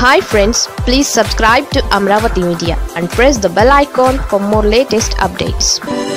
hi friends please subscribe to Amaravati media and press the bell icon for more latest updates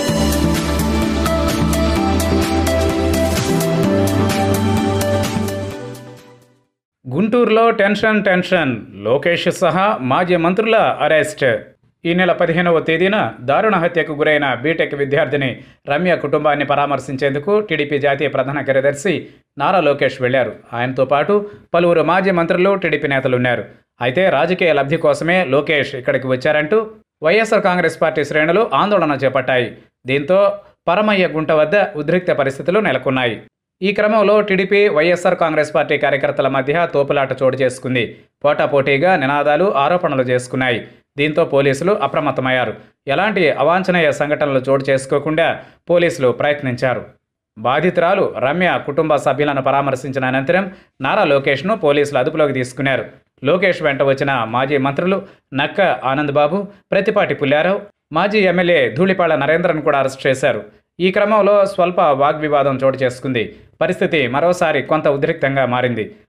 గుంటూరులో tension tension Lokesh సహా మాజీ మంత్రుల arrest ఈ నెల పదిహేనవ తేదీన దారుణ హత్యకు గురైన బీటెక్ విద్యార్థిని రమ్య కుటుంబాన్ని పరామర్శించేందుకు టీడీపీ జాతీయ ప్రధాన కార్యదర్శి నారా లోకేష్ వెళ్లారు ఆయనతో పాటు పలువురు మాజీ మంత్రులు టీడీపీ నేతలు ఉన్నారు అయితే రాజకీయ లబ్ధి కోసమే లోకేష్ ఇక్కడికి వచ్చారంటూ వైఎస్ఆర్ కాంగ్రెస్ పార్టీ శ్రేణులు ఆందోళన చేపట్టాయి దీంతో పరమయ్య గుంట వద్ద ఉద్రిక్త పరిస్థితులు నెలకొన్నాయి ఈ క్రమంలో టీడీపీ వైఎస్ఆర్ కాంగ్రెస్ పార్టీ కార్యకర్తల మధ్య తోపులాట చోటు చేసుకుంది పోటాపోటీగా నినాదాలు ఆరోపణలు చేసుకున్నాయి దీంతో పోలీసులు అప్రమత్తమయ్యారు ఎలాంటి అవాంఛనీయ సంఘటనలు చోటు చేసుకోకుండా పోలీసులు ప్రయత్నించారు బాధితురాలు రమ్య కుటుంబ సభ్యులను పరామర్శించిన అనంతరం నారా లోకేష్ను పోలీసులు అదుపులోకి తీసుకున్నారు లోకేష్ వెంట వచ్చిన మాజీ మంత్రులు నక్క ఆనందబాబు ప్రతిపాటి పుల్లారావు మాజీ ఎమ్మెల్యే ధూళిపాళ నరేంద్రన్ కూడా అరెస్ట్ చేశారు ఈ క్రమంలో స్వల్ప వాగ్వివాదం చోటు చేసుకుంది పరిస్థితి మరోసారి కొంత ఉద్రిక్తంగా మారింది